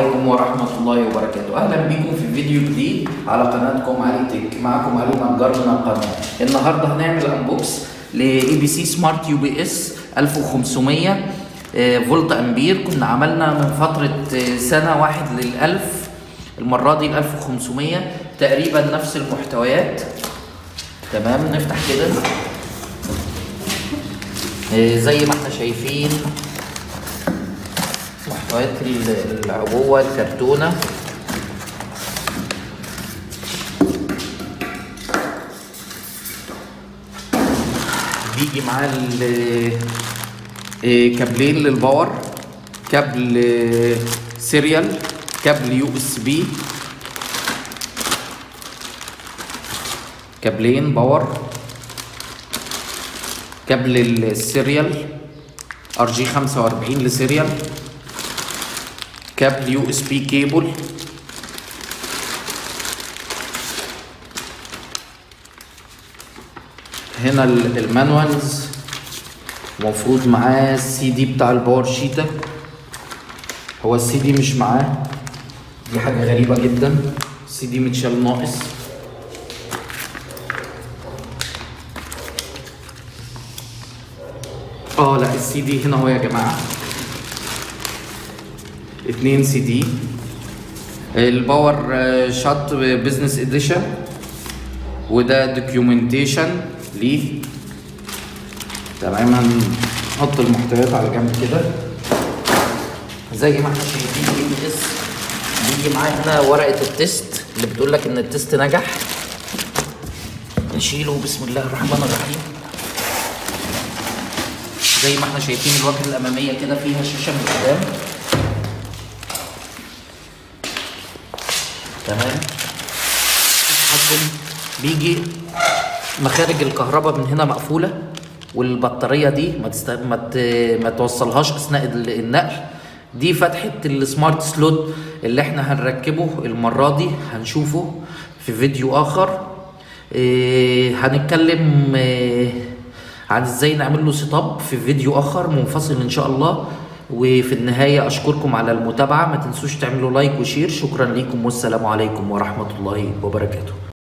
عليكم ورحمة الله وبركاته أهلا بكم في فيديو جديد على قناتكم علي تك معكم علي نجار من القناة النهاردة هنعمل انبوكس لاي بي سي سمارت يو بي اس 1500 آه، فولت امبير كنا عملنا من فترة آه، سنة واحد للألف المرة دي ال 1500 تقريبا نفس المحتويات تمام نفتح كده آه، زي ما احنا شايفين محتويات ال- العبوة الكرتونة بيجي معاه ال- آه، كابلين للباور كابل آه، سيريال كابل يو اس بي كابلين باور كابل السيريال ار جي 45 لسيريال كابل يو اس بي كيبل هنا ال- المانوالز المفروض معاه السي دي بتاع الباور شيتا هو السي دي مش معاه دي حاجة غريبة جدا السي دي متشال ناقص اه لا السي دي هنا اهو يا جماعة اتنين سي دي الباور آه، شات بزنس اديشن وده دوكيومنتيشن ليه تمام هنحط المحتويات على جنب كده زي ما احنا شايفين اي بي اس بيجي معاه هنا ورقه التست اللي بتقول لك ان التست نجح نشيله بسم الله الرحمن الرحيم زي ما احنا شايفين الواجهه الاماميه كده فيها شاشه من قدام تمام التحكم بيجي مخارج الكهرباء من هنا مقفوله والبطاريه دي ما تست... ما, ت... ما توصلهاش اثناء ال- النقل دي فتحه السمارت سلوت اللي احنا هنركبه المره دي هنشوفه في فيديو اخر إيه هنتكلم إيه عن ازاي نعمل له سيت اب في فيديو اخر منفصل ان شاء الله وفي النهايه اشكركم على المتابعه ما تنسوش تعملوا لايك وشير شكرا لكم والسلام عليكم ورحمه الله وبركاته